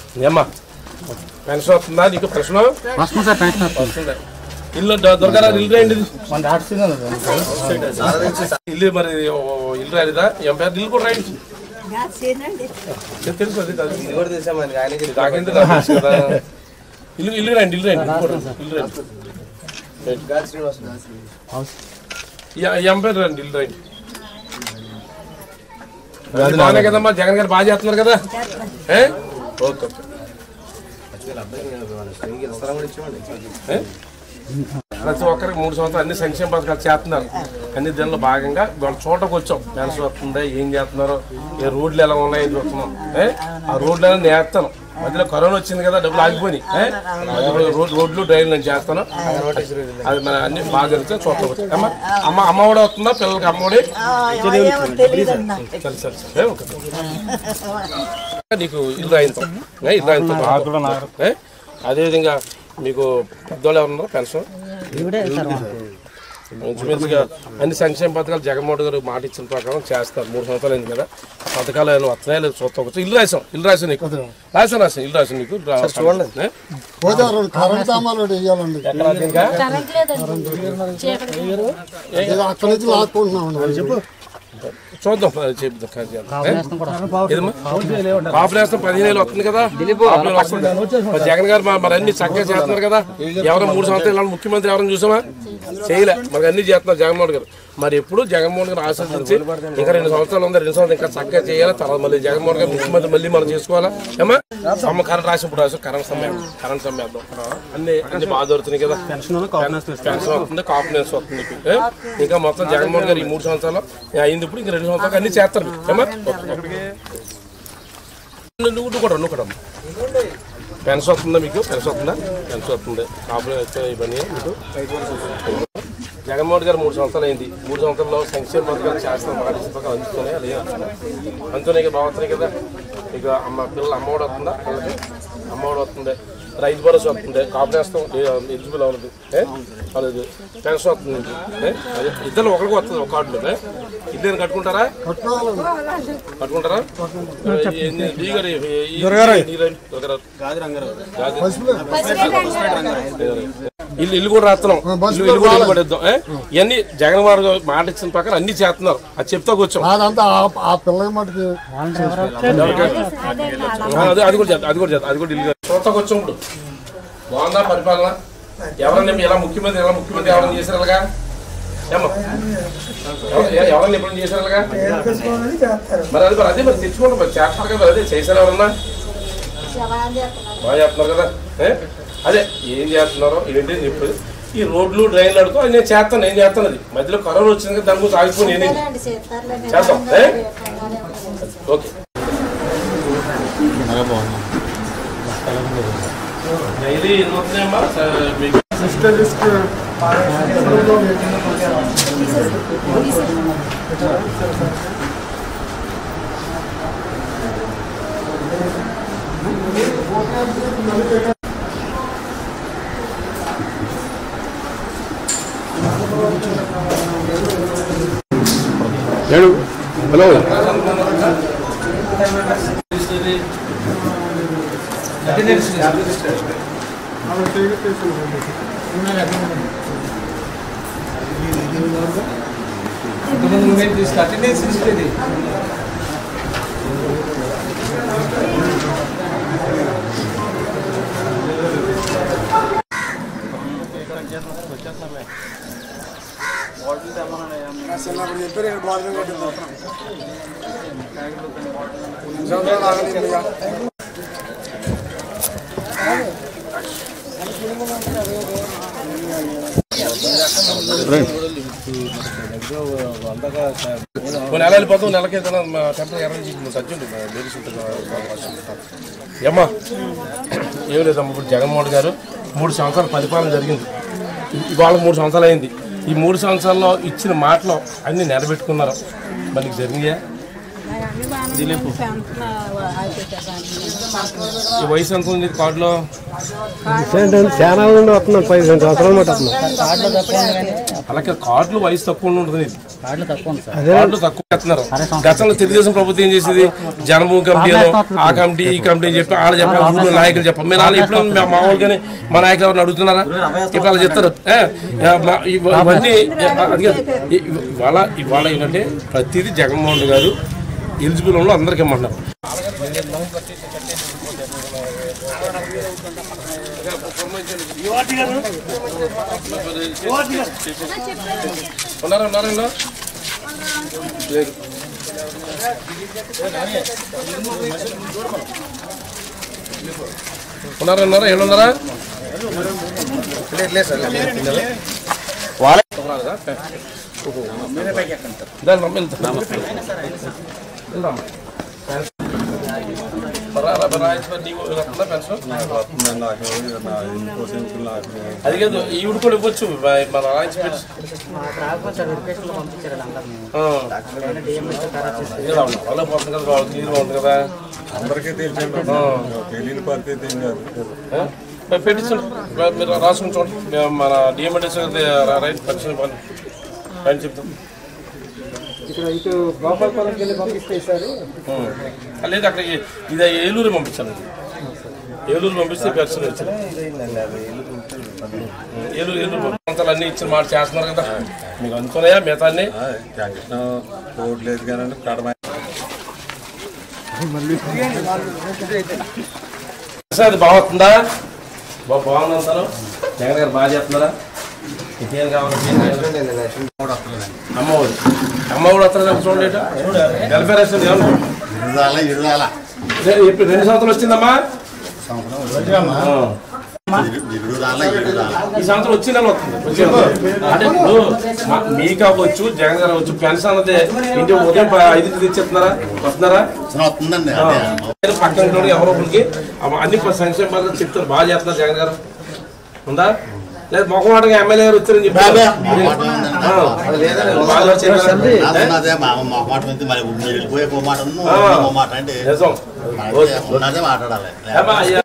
ఏమ్మా పెన్షన్ వస్తుందా నీకు పెన్షన్ వస్తుంది సార్ పెన్షన్ వస్తుంది వస్తుంది ఇల్లు దొ- దొరకరా ఇల్లు రండి మన ఆర్ట్స్ ఇల్లు మరి ఓ, ఇల్లు రాలేదా ఏం పేరు ఇల్లు కూడా రండి తెలుసు అది కాదు. ఇది నాకెందుకు నాకు తెలుసు కదా. ఇల్లు ఇల్లు రండి ఇల్లు రండి ఇల్లు కూడా రండి, ఇల్లు రండి యా- ఏం పేరు రండి ఇల్లు రండి అది బాగానే కదమ్మా జగన్ గారు బాగా చేస్తున్నారు కదా ఏ? ఓకే ఓకే ఏ? ప్రతి ఒక్కరికి మూడు సంవత్సరాలు అన్ని సంక్షేమ పథకాలు చేస్తున్నారు అన్ని దీనిలో భాగంగా వాళ్ళ చోటకు వచ్చాం పెన్షన్ వస్తుందా ఏం చేస్తున్నారు ఏ రోడ్లు ఎలా ఉన్నాయి చూస్తున్నాం ఏ? ఆ రోడ్లు ఎలా నేస్తాను మధ్యలో కరోనా వచ్చింది కదా డబ్బులు ఆగిపోయి రోడ్ రోడ్లు డ్రైన్లు నేను చేస్తాను అది మన అన్ని బాగా జరిగితే చూడటం వచ్చాం అమ్మ అమ్మ అమ్మఒడి వస్తుందా పిల్లలకి అమ్మఒడి సరే సరే సరే ఓకే నీకు ఇల్లు రాయించాం ఏ, ఇల్లు రాయించాం ఏ? అదేవిధంగా మీకు పెద్దోళ్ళు ఎవరున్నారా పెన్షన్ ఇంచుమించుగా అన్ని సంక్షేమ పథకాలు జగన్మోహన్ గారు మాట ఇచ్చిన ప్రకారం చేస్తారు మూడు సంవత్సరాలు అయింది కదా ఆ పథకాలు ఏమైనా వస్తున్నాయా లేదు చూస్తాం వచ్చి ఇల్లు రాసాం ఇల్లు రాసాం నీకు రాసాం రాసాం ఇల్లు రాసాం నీకు చూడండి పోతే ఆ రెండు కరెంట్ సామాన్లు ఒకటి వేయాలండి ఇంకా ఇది అక్కడి నుంచి లాక్కుంటున్నాం చెప్పు చూద్దాం అది చెప్దాం కాదు చేద్దాం. ఏ? ఏదమ్మా? కాపులేస్తాం పదిహేను వేలు వస్తుంది కదా కాపులు వస్తుంది. మరి జగన్ గారు మరి- మరి అన్ని చక్కగా చేస్తున్నారు కదా ఎవరో మూడు సంవత్సరాలు ముఖ్యమంత్రి ఎవరైనా చూసామా చేయలే మరి అన్ని చేస్తున్నారు జగన్మోహన్ గారు మరి ఎప్పుడు జగన్మోహన్ గారు ఆశించి ఇంకా రెండు సంవత్సరాలు ఉంది రెండు సంవత్సరాలు ఇంకా చక్కగా చేయాలి తర్వాత మళ్ళీ జగన్మోహన్ గారు ముఖ్యమంత్రి మళ్ళీ మనం చేసుకోవాలా ఏమా అమ్మ కరెంట్ రాసి ఇప్పుడు రాసి కరెంట్ సమయం కరెంట్ సమయం అన్ని అన్ని బాగా దొరుకుతున్నాయి కదా పెన్షన్ వస్తుంది కాంఫిడెన్స్ వస్తుంది మీకు. ఏ? ఇంకా మొత్తం జగన్మోహన్ గారు ఈ మూడు సంవత్సరాలు అయింది ఇప్పుడు ఇంకా రెండు సంవత్సరాలు అన్ని చేస్తారు మీరు. ఏమ్మా? నువ్వు నువ్వు కూడా నువ్వు కూడా అమ్మ. పెన్షన్ వస్తుందా మీకు పెన్షన్ వస్తుందా పెన్షన్ వస్తుంది కాంఫిడెన్స్ ఇవన్నీ మీకు జగన్మోహన్ గారు మూడు సంవత్సరాలు అయింది మూడు సంవత్సరాల్లో సంక్షేమ పథకాలు చేస్తాం పాటించిన పథకాలు అందుతున్నాయి అది అందుతున్నాయి కదా బాగుతున్నాయి కదా ఇక అమ్మ పిల్లలు అమ్మఒడి వస్తుందా పిల్లలకి అమ్మఒడి వస్తుంది రైతు భరోసా వస్తుంది కాపునేస్తాం ఎలిజిబుల్ అవ్వలేదు ఏ? అవ్వలేదు పెన్షన్ వస్తుంది మీకు. ఏ? అదే ఇద్దరు ఒకరికి వస్తుంది ఒక కార్డులో ఏ? ఇద్దరు కట్టుకుంటారా కట్టుకుంటారా ఏంది? ఈ గారు, ఈ- ఈ- ఈ రండి, దొరగారు. గాజు. ఇల్లు ఇల్లు కూడా రాస్తున్నాం ఇల్లు ఇల్లు కూడా ఇల్లు కూడా ఇద్దాం ఏ? ఇవన్నీ జగన్ వారు మాట ఇచ్చిన ప్రకారం అన్ని చేస్తున్నారు అది చెప్తా కూర్చోం అదంతా ఆ- ఆ పిల్లకి మటుకు ఆ, అది అది కూడా చేద్దాం అది కూడా చేద్దాం అది కూడా ఇల్లు చూస్తాకు వచ్చాం ఇప్పుడు బాగుందా పరిపాలన ఎవరన్నా ఎలా ముఖ్యమంత్రి ఎలా ముఖ్యమంత్రి ఎవరైనా చేశారు అలాగా ఏమ్మా ఎవ- ఎవ- ఎవరన్నా ఎప్పుడు చేశారు అలాగా మరి అది మరి అదే మరి తెచ్చుకోండి మరి చేస్తారు కదా అదే చేశారు ఎవరన్నా బాగా చేస్తున్నారు కదా ఏ? అదే ఏం చేస్తున్నారో ఏంటి అని చెప్పి ఈ రోడ్లు డ్రైన్లు అడుగుతూ నేను చేస్తాను నేను చేస్తాను అది మధ్యలో కరోనా వచ్చింది కదా దాని గురించి ఆగిపోయి నేనే చేద్దాం ఏ? ఓకే డైలీ ఎన్ని వస్తున్నాయమ్మా స- మీకు హలో కొన్ని నెల వెళ్ళిపోతాం నెలకి ఏదైనా టెంపరీ అరేంజ్ చేసి సజ్జండి లేడీస్ ఉంటుంది ఏమ్మా ఏం లేదమ్మా ఇప్పుడు జగన్మోహన్ గారు మూడు సంవత్సరాల పరిపాలన జరిగింది ఇవాళ మూడు సంవత్సరాలు అయింది ఈ మూడు సంవత్సరాల్లో ఇచ్చిన మాటలు అన్ని నెరబెట్టుకున్నారు మరి నీకు జరిగినాయా ఈ వయసు ఎంత ఉంది కార్డులో చాలా నుండి వస్తున్నాను పదిహేను సంవత్సరాలు మాట వస్తున్నాను అలాగే కార్డులు వయసు తక్కువ ఉంటుంది ఇది. కార్డులు తక్కువ ఉంది సార్ కార్డులు తక్కువ ఎత్తున్నారు గతంలో తెలుగుదేశం ప్రభుత్వం ఏం చేసేది జనభూమి కమిటీ ఆ కమిటీ ఈ కమిటీ అని చెప్పి వాళ్ళు చెప్పాలి ఊళ్ళో నాయకులు చెప్పాలి మీరు వాళ్ళు ఎప్పుడు మా మామూలుగానే మా నాయకులు ఎవరిని అడుగుతున్నారా ఇప్పుడు అలా చెప్తారు ఏ, ఏ, మా- ఇవ- ఇవన్నీ అది కాదు. ఇ- ఇవాళ ఇవాళ ఏంటంటే ప్రతిదీ జగన్మోహన్ రెడ్డి గారు ఎలిజిబుల్ ఉన్న అందరికీ ఇమ్మన్నారు ఉన్నారా ఉన్నారా ఇందులో? లేదు ఉన్నారా ఉన్నారా ఏళ్ళు ఉన్నారా వాళ్ళే దాని మమ్మీ వెళ్తాం వెళ్దాం రా, రా, రా, రా, నీకు వస్తుందా పెన్షన్? అది కాదు ఈవిడ కూడా ఇవ్వచ్చు మన రాయించి పెట్టి రాకపోతే సార్ వెరిఫికేషన్లో పంపించారు అందరినీ ఆ. డిఎంఎస్ ఖరాబ్ చేసి ఇలా ఉంది. వాళ్ళే పోతుంది కదా వాళ్ళకి నీరు బాగుంది కదా అందరికీ తెలిసింది పెళ్లిళ్ళ పరిస్థితి ఏం కాదు ఆ? మరి పెట్టించండి మీరు రాసుకుని చూడండి మేము మన డిఎంఎడ్ఎస్ రైట్ పరిచయం పని పని చెప్తాం ఇక్కడ ఇటు గోపాలపురంకి వెళ్ళి పంపిస్తే సార్ ఉం. లేదు అక్కడ ఏ- ఇది ఏలూరు పంపించాను ఏలూరు పంపిస్తే పెన్షన్ వచ్చాను ఏలూరు ఏలూరు పంపించాలి అన్ని ఇచ్చిన మాట చేస్తున్నారు కదా మీకు అనుకున్నాయా మిగతా అన్ని జంక్షన్ రోడ్ లేదు కానీ కడమ సార్ అది బాగుంటుందా బాగా బాగుందంటారు జగన్ గారు బాగా చేస్తున్నారా ఇంకేం కావాలి అమ్మఒడి అమ్మఒడి వస్తుంది చూడండి ఇటు. వెల్ఫేర్ అసిస్టెంట్ ఏమన్నా రే- ఇప్పుడు రెండు సంవత్సరాలు వచ్చిందమ్మా ఆ. ఈ సంవత్సరం వచ్చి నెల వస్తుంది వచ్చే నెల. అంటే ఇప్పుడు మా- మీకు అవ్వచ్చు జగన్ గారు అవ్వచ్చు పెన్షన్ అన్నది ఇంటి ఉదయం ప- ఐదింటికి తెచ్చేస్తున్నారా వస్తున్నారా వస్తుందండి ఆ. పక్కన ఉన్నోడు ఎవరో ఒకరికి అవ- అన్ని ప- సంక్షేమ పథకాలు చెప్తారు బాగా చేస్తున్నారు జగన్ గారు ఉందా లేదు మొహమాటంగా ఎమ్మెల్యే గారు వచ్చారని చెప్పి బాబే. ఆ. బాగా చేశారు. అదే మా మా మాట ఉంది మరి మీరు వెళ్ళిపోయే పో మాట ఉంది, ఆ. పో మాట అంటే నిజం మనకి ఉన్నదే మాట్లాడాలి ఏమ్మా, అయ్యా.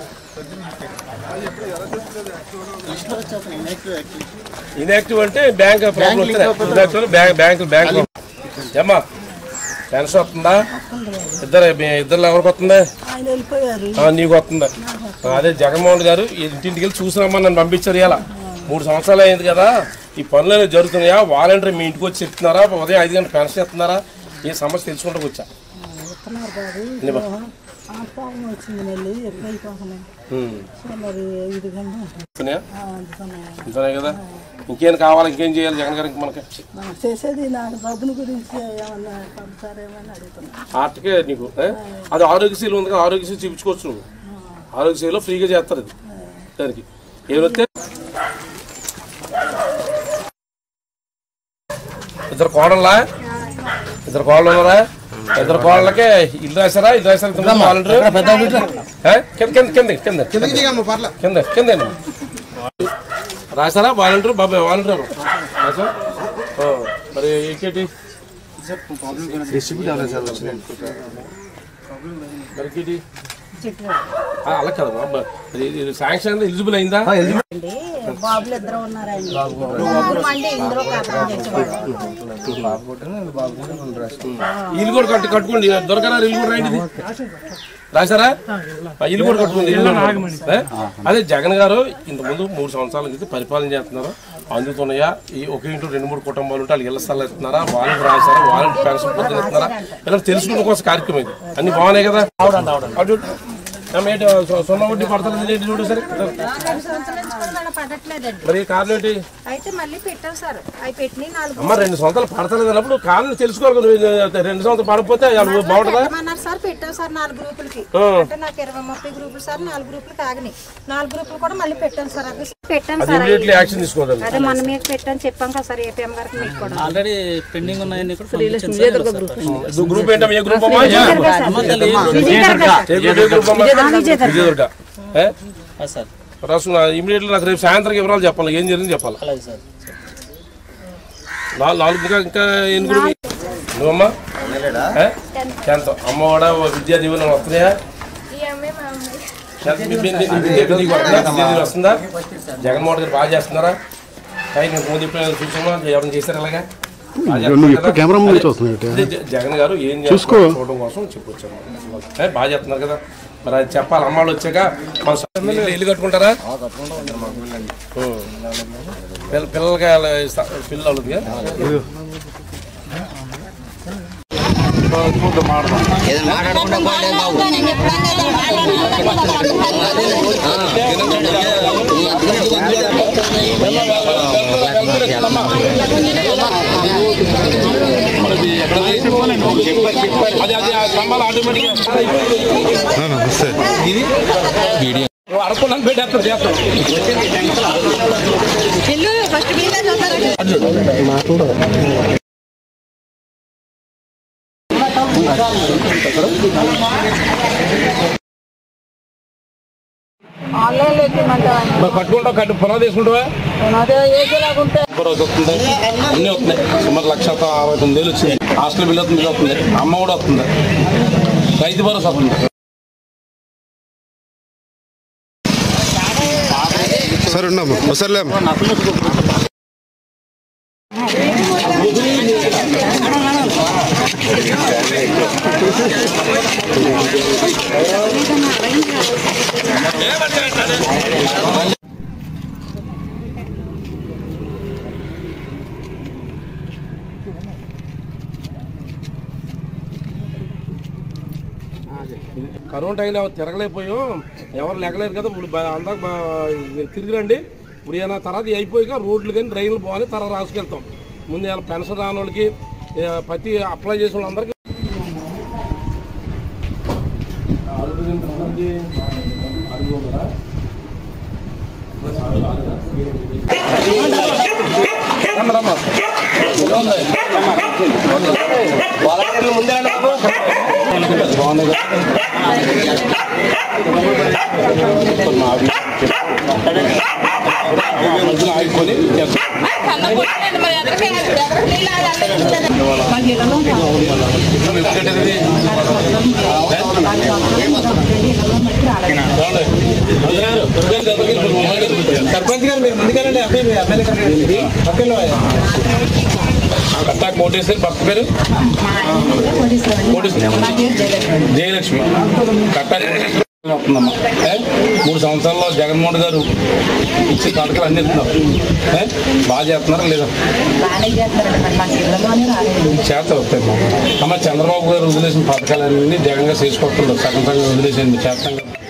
ఇన్యాక్టివ్ అంటే బ్యాంక్ ప్రాబ్లం వస్తున్నాయి ఇన్యాక్టివ్ బ్యాంక్ బ్యాంక్ బ్యాంక్ ఏమ్మా పెన్షన్ వస్తుందా ఇద్దరు మీ ఇద్దరు ఎవరికి వస్తుందా ఆయన వెళ్ళిపోయారు ఆ, నీకు వస్తుందా ఆ, అదే జగన్మోహన్ గారు ఇంటింటికి వెళ్ళి చూసిరమ్మా నన్ను పంపించారు ఇలా మూడు సంవత్సరాలు అయింది కదా ఈ పనులు అనేవి జరుగుతున్నాయా వాలంటీర్ మీ ఇంటికి వచ్చి చెప్తున్నారా ఉదయం ఐదు గంటల పెన్షన్ ఇస్తున్నారా ఈ సమస్య తెలుసుకుంటూ వచ్చా ఇస్తున్నారు కాదు ఇదిగో. ఆ పాపం వచ్చింది నెల్లి ఎక్కువైపోతున్నాయి ఉమ్. సో మరి ఐదు గంటలు వస్తున్నాయా? అందుకని ఇంతనే కదా ఇంకేం కావాలి ఇంకేం చేయాలి జగన్ గారికి మనకి మనం చేసేది నాకు డబ్బుల గురించి ఏమన్నా పంపుతారేమని అడుగుతున్నాను హార్ట్కే నీకు ఏ? అది ఆరోగ్యశ్రీలు ఉంది కదా ఆరోగ్యశ్రీ చూపించుకోవచ్చు నువ్వు ఆరోగ్యశ్రీలో ఫ్రీగా చేస్తారు అది దానికి ఏమైతే ఇద్దరు కోడళ్ళా ఇద్దరు కోడలు ఉన్నారా ఇద్దరు కోడలకే ఇల్లు రాశారా ఇల్లు రాశారా ఇంతకుముందు వాలంటీర్ ఏ? కింద కింద కింద కింద కింద కింద కింద రాశారా వాలంటీర్ బాబాయ్ వాలంటీర్ రాసా ఓ, మరి ఇంకేంటి మరి ఇంకేంటి ఆ, అలా కదా బాబా శాంక్షన్ ఎలిజిబుల్ అయిందా అండి బాబులు ఇద్దరు ఉన్నారండి ముగ్గురు మంది ఇందులో కాపురం చేసేవాళ్ళు ఇల్లు కూడా కట్టు కట్టుకోండి దొరకరా ఇల్లు కూడా రాయండి ఇది. రాశారా ఆ, ఇల్లు కూడా కట్టుకోండి ఇల్లు ఏ? అదే జగన్ గారు ఇంతకుముందు మూడు సంవత్సరాల క్రితం పరిపాలన చేస్తున్నారు అందుతున్నాయా ఈ ఒక ఇంటూ రెండు మూడు కుటుంబాలు ఉంటే వాళ్ళు ఇళ్ల స్థలాలు ఇస్తున్నారా వాళ్ళకి రాశారా వాళ్ళకి పెన్షన్ పొద్దున ఇస్తున్నారా ఇలా తెలుసుకునే కోసం కార్యక్రమం ఇది అన్ని బాగున్నాయి కదా అటు చూడు. అమ్మ, ఏంటి సొ- సున్నా వడ్డీ పడుతుంది ఏంటి చూడు సరే రెండు సంవత్సరాల నుంచి కూడా మేడం పడట్లేదండి మరి కారణం ఏంటి అయితే మళ్ళీ పెట్టాం సార్ అవి పెట్టిన నాలుగు అమ్మ రెండు సంవత్సరాలు పడతలేదు అన్నప్పుడు కారణం తెలుసుకోవాలి కదా. నువ్వు రెండు సంవత్సరాలు పడకపోతే వాళ్ళు బాగుంటుందా పెట్టమన్నారు సార్ పెట్టాం సార్ నాలుగు గ్రూపులకి ఆ. అంటే నాకు ఇరవై ముప్పై గ్రూపులు సార్ నాలుగు గ్రూపులకి ఆగినాయి నాలుగు గ్రూపులు కూడా మళ్ళీ పెట్టాం సార్ అది పెట్టాం అది సార్ ఇమీడియట్లీ యాక్షన్ తీసుకోవాలి అదే మన మీద పెట్టాం చెప్పాం కదా సార్ ఏపీఎం గారికి మీకు కూడా ఆల్రెడీ పెండింగ్ ఉన్నాయని కూడా పంపించాను సార్ ఇలా సార్. గ్రూప్ ఏంటమ్మా ఏ గ్రూప్ అమ్మా అమ్మ తల్లి ఏ గ్రూప్? ఏ గ్రూప్ ఏ గ్రూప్ అమ్మా విజయదుర్గ ఏ? ఆ సార్ రాసు ఇమీడియట్లీ నాకు రేపు సాయంత్రం వివరాలు చెప్పాలి ఏం జరిగింది చెప్పాలి అలాగే సార్ నాలుగు నాలుగు ఇంకా ఇంకా ఎన్ని గ్రూప్ నువ్వమ్మా ఏ? టెన్త్ అమ్మ కూడా విద్యా దీవెన వస్తున్నాయా టెన్త్ మీ- మీ- మీ- మీ- నీకు వస్తుందా? విద్యా దీవెన వస్తుందా జగన్మోహన్ గారు బాగా చేస్తున్నారా పైన ముందు ఇప్పుడు చూసామా ఎవరైనా చేశారు అలాగా బాగా నువ్వు చేస్తున్నారు ఎప్పుడు కదా? కెమెరా ముందు అదే, చూస్తున్నావు ఏంటి? అదే జ- జగన్ గారు ఏం చూసుకో. చేస్తున్నారు చూడడం కోసం చెప్పొచ్చాను ఏ, బాగా చెప్తున్నారు కదా మరి అది చెప్పాలి అమ్మాళ్ళు వచ్చాక మన సొంత ఇల్లు కట్టుకుంటారా ఉం. పిల్ల పిల్లలకి అలా ఇస్తా- పిల్లలు అవుతుందిగా అది అది ఆ స్తంభాలు ఆటోమేటిక్గా ఇది అడగకుండా పెట్టేస్తారు చేస్తాం ఇల్లు ఫస్ట్ మీరే చూస్తారు ఆన్లైన్లో ఎక్కిమంటావా మరి కట్టుకుంటావు కట్టు పొలం తీసుకుంటావా అదే ఏసేలాగుంటే ఒక రోజు వస్తుంది అన్నీ వస్తున్నాయి సుమారు లక్ష అరవై తొమ్మిది వేలు వచ్చింది హాస్టల్ బిల్ వస్తుంది ఇది వస్తుంది అమ్మ కూడా వస్తుంది రైతు భరోసా వస్తుంది సరే ఉన్నాము ఒకసారి కరోనా టైంలో ఎవరు తిరగలేకపోయాం ఎవరు లేకలేరు కదా ఇప్పుడు బా- అందాక బా- తిరిగిరండి ఇప్పుడు ఏమైనా తర్వాత ఇవి అయిపోయాక రోడ్లు కానీ డ్రైన్లు పోవాలి తర్వాత రాసుకెళ్తాం ముందు ఏమైనా పెన్షన్ రాని వాళ్ళకి ఏ, ప్రతి అప్లై చేసిన వాళ్ళందరికీ రమ్మ, రమ్మ. బాగున్నాయి కదా? మధ్యలో ఆగిపోయి చేస్తాం. సర్పంచ్ గారు మీరు ముందుకెళ్ళండి అబ్బాయి మీ ఎమ్మెల్యే గారు పక్కన కట్టా కోటేశ్వరి భర్త పేరు కోటేశ్వరి జయలక్ష్మి కట్టా వస్తుందమ్మా ఏ? మూడు సంవత్సరాల్లో జగన్మోహన్ గారు ఇచ్చి పథకాలు అన్ని ఇస్తున్నారు ఏ? బాగా చేస్తున్నారా లేదా చేత వస్తాయి అమ్మ చంద్రబాబు గారు వదిలేసిన పథకాలన్నీ జగన్ గారు చేసుకొస్తున్నారు సగం సగం వదిలేసింది చేస్తాం కదా